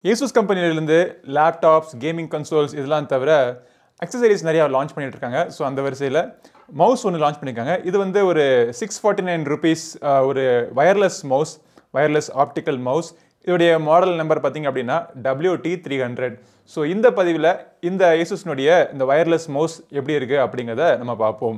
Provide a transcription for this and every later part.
ஏசூஸ் கம்பெனிலேருந்து laptops gaming consoles இதெல்லாம் தவிர அக்சசரிஸ் நிறையா லான்ச் பண்ணிட்டு இருக்காங்க ஸோ அந்த வரிசையில் மவுஸ் ஒன்று லான்ச் பண்ணியிருக்காங்க இது வந்து ஒரு சிக்ஸ் ஃபார்ட்டி நைன் ருபீஸ் ஒரு wireless mouse wireless optical mouse இதோடைய மாடல் நம்பர் பார்த்தீங்க அப்படின்னா WT த்ரீ ஹண்ட்ரட் ஸோ இந்த பதிவில் இந்த ஏசூஸ்னுடைய இந்த வயர்லெஸ் மவுஸ் எப்படி இருக்குது அப்படிங்கிறத நம்ம பார்ப்போம்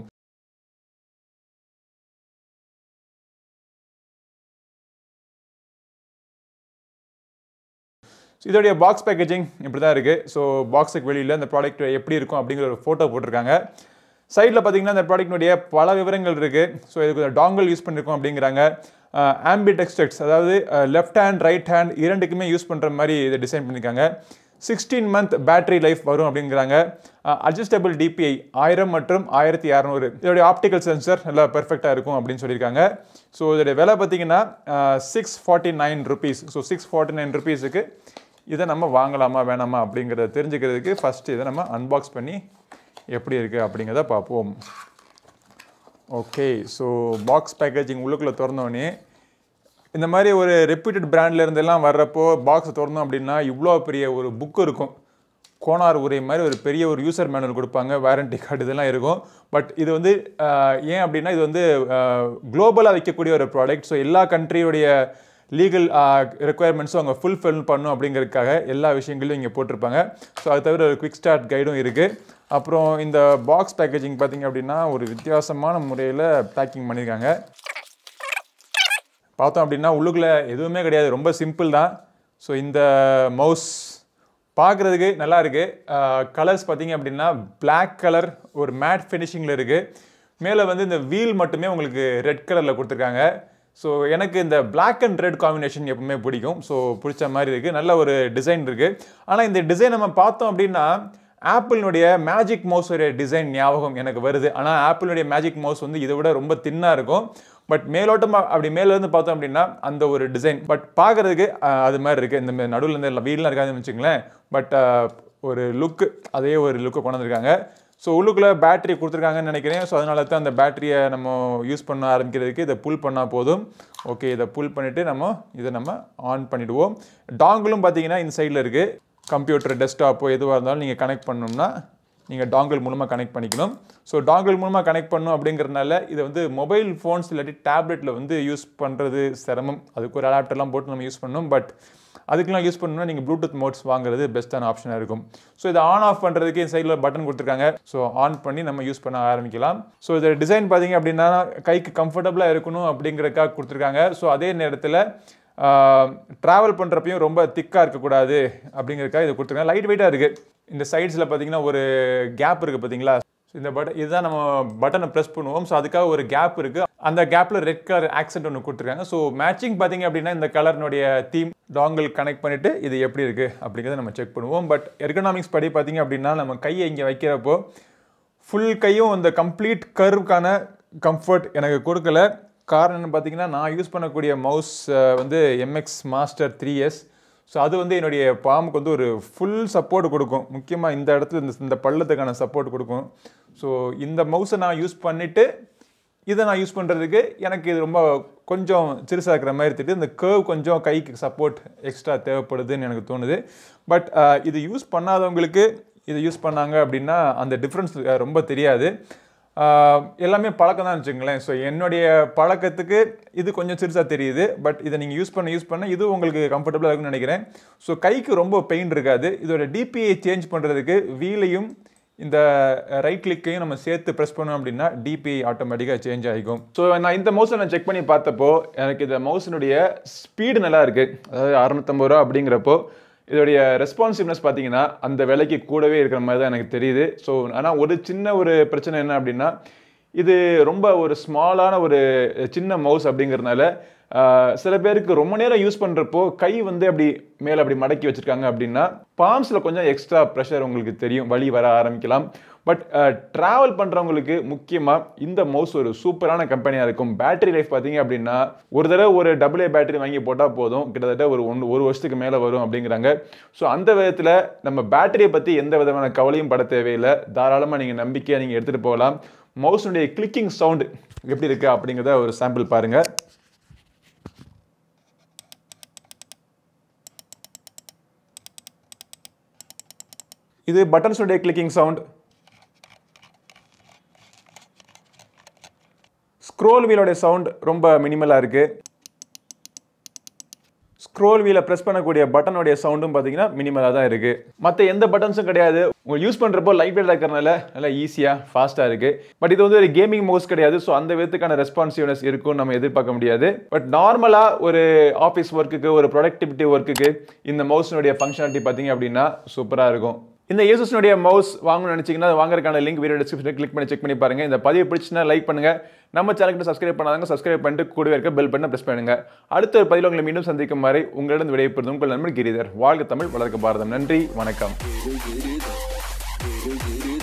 ஸோ இதோடைய பாக்ஸ் பேக்கேஜிங் இப்படி தான் இருக்குது ஸோ பாக்ஸுக்கு வெளியில் இந்த ப்ராடக்ட் எப்படி இருக்கும் அப்படிங்கிற ஒரு ஃபோட்டோ போட்டிருக்காங்க சைடில் பார்த்தீங்கன்னா இந்த ப்ராடக்ட்னுடைய பல விவரங்கள் இருக்குது ஸோ இதுக்கு டாங்கல் யூஸ் பண்ணியிருக்கோம் அப்படிங்கிறாங்க ஆம்பி டெக்ஸ்டெக்ஸ் அதாவது லெஃப்ட் ஹேண்ட் ரைட் ஹேண்ட் இரண்டுக்குமே யூஸ் பண்ணுற மாதிரி இதை டிசைன் பண்ணியிருக்காங்க சிக்ஸ்டீன் மந்த் பேட்டரி லைஃப் வரும் அப்படிங்கிறாங்க அட்ஜஸ்டபிள் டிபிஐ ஆயிரம் மற்றும் ஆயிரத்தி இரநூறு இதோடைய ஆப்டிக்கல் சென்சர் நல்லா பெர்ஃபெக்டாக இருக்கும் அப்படின்னு சொல்லியிருக்காங்க ஸோ இதோடைய விலை பார்த்தீங்கன்னா six forty nine rupees so six forty nine ருபீஸுக்கு இதை நம்ம வாங்கலாமா வேணாமா அப்படிங்கிறத தெரிஞ்சுக்கிறதுக்கு ஃபஸ்ட்டு இதை நம்ம அன்பாக்ஸ் பண்ணி எப்படி இருக்குது அப்படிங்கிறத பார்ப்போம் ஓகே ஸோ பாக்ஸ் பேக்கேஜிங் உள்ளுக்குள்ளே திறந்தோடனே இந்த மாதிரி ஒரு ரெப்யூட்டட் பிராண்ட்ல இருந்தெல்லாம் வர்றப்போ பாக்ஸ் திறந்தோம் அப்படின்னா இவ்வளோ பெரிய ஒரு புக் இருக்கும் கோனார் உரை மாதிரி ஒரு பெரிய ஒரு யூசர் மேனுவல் கொடுப்பாங்க வாரண்டி கார்டு இதெல்லாம் இருக்கும் பட் இது வந்து ஆஹ், ஏன் அப்படின்னா இது வந்து குளோபலாக வைக்கக்கூடிய ஒரு ப்ராடக்ட் ஸோ எல்லா கண்ட்ரியோடைய லீகல் ரெக்குயர்மெண்ட்ஸும் அவங்க ஃபுல்ஃபில் பண்ணும் அப்படிங்கிறதுக்காக எல்லா விஷயங்களையும் இங்கே போட்டிருப்பாங்க ஸோ அது தவிர ஒரு குவிக் ஸ்டார்ட் கைடும் இருக்குது அப்புறம் இந்த பாக்ஸ் பேக்கேஜிங் பார்த்தீங்க அப்படின்னா ஒரு வித்தியாசமான முறையில் பேக்கிங் பண்ணியிருக்காங்க பார்த்தோம் அப்படின்னா உள்ளுக்குள்ள எதுவுமே கிடையாது ரொம்ப சிம்பிள் தான் ஸோ இந்த மவுஸ் பார்க்குறதுக்கு நல்லா இருக்குது கலர்ஸ் பார்த்தீங்க அப்படின்னா Black கலர் ஒரு மேட் ஃபினிஷிங்கில் இருக்குது மேலே வந்து இந்த வீல் மட்டுமே உங்களுக்கு ரெட் கலரில் கொடுத்துருக்காங்க ஸோ எனக்கு இந்த Black அண்ட் ரெட் காம்பினேஷன் எப்பவுமே பிடிக்கும் ஸோ பிடிச்ச மாதிரி இருக்குது நல்ல ஒரு டிசைன் இருக்குது ஆனால் இந்த டிசைன் நம்ம பார்த்தோம் அப்படின்னா ஆப்பிளினுடைய மேஜிக் மவுஸோடைய டிசைன் ஞாபகம் எனக்கு வருது ஆனால் ஆப்பிளுடைய மேஜிக் மவுஸ் வந்து இதை விட ரொம்ப தின்னாக இருக்கும் பட் மேலோட்டமாக அப்படி மேலேருந்து பார்த்தோம் அப்படின்னா அந்த ஒரு டிசைன் பட் பார்க்குறதுக்கு அது மாதிரி இருக்குது இந்த நடுவில் இந்த வீல்லாம் இருக்காதுன்னு வச்சுங்களேன் பட் ஒரு லுக்கு அதே ஒரு லுக்கு கொண்டு வந்திருக்காங்க ஸோ உள்ளுக்குள்ளே பேட்டரி கொடுத்துருக்காங்கன்னு நினைக்கிறேன் ஸோ அதனால தான் அந்த பேட்டரியை நம்ம யூஸ் பண்ண ஆரம்பிக்கிறதுக்கு இதை புல் பண்ணால் போதும் ஓகே இதை புல் பண்ணிவிட்டு நம்ம இதை நம்ம ஆன் பண்ணிவிடுவோம் டாங்கிளும் பார்த்தீங்கன்னா இந்த சைடில் இருக்குது கம்ப்யூட்டர் டெஸ்க்டாப்போ எதுவாக இருந்தாலும் நீங்கள் கனெக்ட் பண்ணணும்னா நீங்கள் டாங்கிள் மூலமாக கனெக்ட் பண்ணிக்கணும் ஸோ டாங்கிள் மூலமாக கனெக்ட் பண்ணணும் அப்படிங்கிறனால இதை வந்து மொபைல் ஃபோன்ஸ் இல்லாட்டி டேப்லெட்டில் வந்து யூஸ் பண்ணுறது சிரமம் அதுக்கு ஒரு அடாப்டர்லாம் போட்டு நம்ம யூஸ் பண்ணணும் பட் அதுக்கெலாம் யூஸ் பண்ணணும்னா நீங்கள் ப்ளூடூத் மோட்ஸ் வாங்குறது பெஸ்ட்டான ஆப்ஷனாக இருக்கும் ஸோ இதை ஆன் ஆஃப் பண்ணுறதுக்கு இந்த சைடில் பட்டன் கொடுத்துருக்காங்க ஸோ ஆன் பண்ணி நம்ம யூஸ் பண்ண ஆரம்பிக்கலாம் ஸோ இதோட டிசைன் பார்த்தீங்க அப்படின்னா கைக்கு கம்ஃபர்டபுளாக இருக்கணும் அப்படிங்கிறதுக்காக கொடுத்துருக்காங்க ஸோ அதே நேரத்தில் ட்ராவல் பண்ணுறப்பையும் ரொம்ப திக்காக இருக்கக்கூடாது அப்படிங்கிறதுக்காக இது கொடுத்துருக்காங்க லைட் வெயிட்டாக இருக்குது இந்த சைட்ஸில் பார்த்தீங்கன்னா ஒரு கேப் இருக்குது பார்த்தீங்களா So, இந்த பட்டன் இதுதான் நம்ம பட்டனை ப்ரெஸ் பண்ணுவோம் ஸோ அதுக்காக ஒரு கேப் இருக்குது அந்த கேப்பில் ரெட் கலர் ஆக்சென்ட் ஒன்று கொடுத்துருக்காங்க ஸோ மேட்சிங் பார்த்தீங்க அப்படின்னா இந்த கலர்னுடைய தீம் டாங்கிள் கனெக்ட் பண்ணிவிட்டு இது எப்படி இருக்குது அப்படிங்கிறத நம்ம செக் பண்ணுவோம் பட் எர்கனாமிக்ஸ் படி பார்த்தீங்க அப்படின்னா நம்ம கையை இங்கே வைக்கிறப்போ ஃபுல் கையும் அந்த கம்ப்ளீட் கர்வுக்கான கம்ஃபர்ட் எனக்கு கொடுக்கல காரணம் என்ன பார்த்தீங்கன்னா நான் யூஸ் பண்ணக்கூடிய மவுஸ் வந்து MX master three S so அது வந்து என்னுடைய பாம்புக்கு வந்து ஒரு ஃபுல் சப்போர்ட் கொடுக்கும் முக்கியமாக இந்த இடத்துல இந்த இந்த பள்ளத்துக்கான சப்போர்ட் கொடுக்கும் ஸோ இந்த மவுஸை நான் யூஸ் பண்ணிவிட்டு இதை நான் யூஸ் பண்ணுறதுக்கு எனக்கு இது ரொம்ப கொஞ்சம் சிறுசாக இருக்கிற மாதிரி தெரியுது இந்த கேர்வ் கொஞ்சம் கைக்கு சப்போர்ட் எக்ஸ்ட்ரா தேவைப்படுதுன்னு எனக்கு தோணுது பட் இது யூஸ் பண்ணாதவங்களுக்கு இது யூஸ் பண்ணாங்க அப்படின்னா அந்த டிஃப்ரென்ஸ் ரொம்ப தெரியாது ஆஹ் எல்லாமே பழக்கம் தான் வச்சுங்களேன் ஸோ என்னுடைய பழக்கத்துக்கு இது கொஞ்சம் சிறுசாக தெரியுது பட் இதை நீங்கள் யூஸ் பண்ண யூஸ் பண்ண இது உங்களுக்கு கம்ஃபர்டபுளாக இருக்கும்னு நினைக்கிறேன் ஸோ கைக்கு ரொம்ப பெயின் இருக்காது இதோட டிபிஐ சேஞ்ச் பண்ணுறதுக்கு வீலையும் இந்த ரைட் கிளிக்கையும் நம்ம சேர்த்து ப்ரெஸ் பண்ணோம் அப்படின்னா டிபிஐ ஆட்டோமேட்டிக்காக சேஞ்ச் ஆகிக்கும் ஸோ நான் இந்த மவுஸை நான் செக் பண்ணி பார்த்தப்போ எனக்கு இந்த மவுஸினுடைய ஸ்பீடு நல்லா இருக்குது அதாவது அறநூத்தம்பது ரூபா அப்படிங்கிறப்போ இதோடைய ரெஸ்பான்சிவ்னஸ் பார்த்தீங்கன்னா அந்த விலைக்கு கூடவே இருக்கிற மாதிரி தான் எனக்கு தெரியுது ஸோ ஆனால் ஒரு சின்ன ஒரு பிரச்சனை என்ன அப்படின்னா இது ரொம்ப ஒரு ஸ்மாலான ஒரு சின்ன மவுஸ் அப்படிங்கிறதுனால ஆஹ், சில பேருக்கு ரொம்ப நேரம் யூஸ் பண்ணுறப்போ கை வந்து அப்படி மேலே அப்படி மடக்கி வச்சுருக்காங்க அப்படின்னா பாம்ஸில் கொஞ்சம் எக்ஸ்ட்ரா ப்ரெஷர் உங்களுக்கு தெரியும் வலி வர ஆரம்பிக்கலாம் பட் ட்ராவல் பண்ணுறவங்களுக்கு முக்கியமாக இந்த மவுஸ் ஒரு சூப்பரான கம்பெனியாக இருக்கும் பேட்டரி லைஃப் பார்த்தீங்க அப்படின்னா ஒரு தடவை ஒரு டபுள் ஏ பேட்டரி வாங்கி போட்டால் போதும் கிட்டத்தட்ட ஒரு ஒன்று ஒரு வருஷத்துக்கு மேலே வரும் அப்படிங்கிறாங்க ஸோ அந்த விதத்தில் நம்ம பேட்டரியை பற்றி எந்த விதமான கவலையும் பட தேவையில்லை தாராளமாக நீங்கள் நம்பிக்கையாக நீங்கள் எடுத்துகிட்டு போகலாம் மவுஸுடைய கிளிக்கிங் சவுண்டு எப்படி இருக்குது அப்படிங்கிறத ஒரு சாம்பிள் பாருங்கள் இது பட்டன்ஸுடைய கிளிக்கிங் சவுண்ட் ஸ்க்ரோல் வீலோடைய சவுண்ட் ரொம்ப மினிமலாக இருக்குது ஸ்க்ரோல் வீலை ப்ரெஸ் பண்ணக்கூடிய பட்டனுடைய சவுண்டும் பார்த்தீங்கன்னா மினிமலாக தான் இருக்குது மற்ற எந்த பட்டன்ஸும் கிடையாது உங்கள் யூஸ் பண்ணுறப்போ லைட் வெயிட் இருக்கிறனால நல்லா ஈஸியாக ஃபாஸ்ட்டாக இருக்குது பட் இது வந்து ஒரு கேமிங் மவுஸ் கிடையாது ஸோ அந்த விதத்துக்கான ரெஸ்பான்சிவ்னஸ் இருக்கும் நம்ம எதிர்பார்க்க முடியாது பட் நார்மலாக ஒரு ஆஃபீஸ் ஒர்க்குக்கு ஒரு ப்ரொடக்டிவிட்டி ஒர்க்குக்கு இந்த மவுஸ்னுடைய ஃபங்க்ஷனாலிட்டி பார்த்தீங்க அப்படின்னா சூப்பராக இருக்கும் இந்த ஏசஸ்னுடைய மவுஸ் வாங்கணும்னு நினைச்சீங்கன்னா அது வாங்குறதுக்கான லிங்க் வீடியோ டிஸ்கிரிப்ஷனில் கிளிக் பண்ணி செக் பண்ணி பாருங்க இந்த பதிவு பிடிச்சுன்னா லைக் பண்ணுங்க நம்ம சேனலுக்கு சப்ஸ்கிரைப் பண்ணாதாங்க சப்ஸ்கிரைப் பண்ணிட்டு கூடவே இருக்க பெல் பண்ண பிரஸ் பண்ணுங்க அடுத்த ஒரு பதிவில் உங்களை மீண்டும் சந்திக்கும் வரை உங்களிடம் விடைபெறும் உங்கள் நண்பர் கிரிதர் வாழ்க தமிழ் வளர்க்க பாரதம் நன்றி வணக்கம் Giri, giri, da. Giri, giri,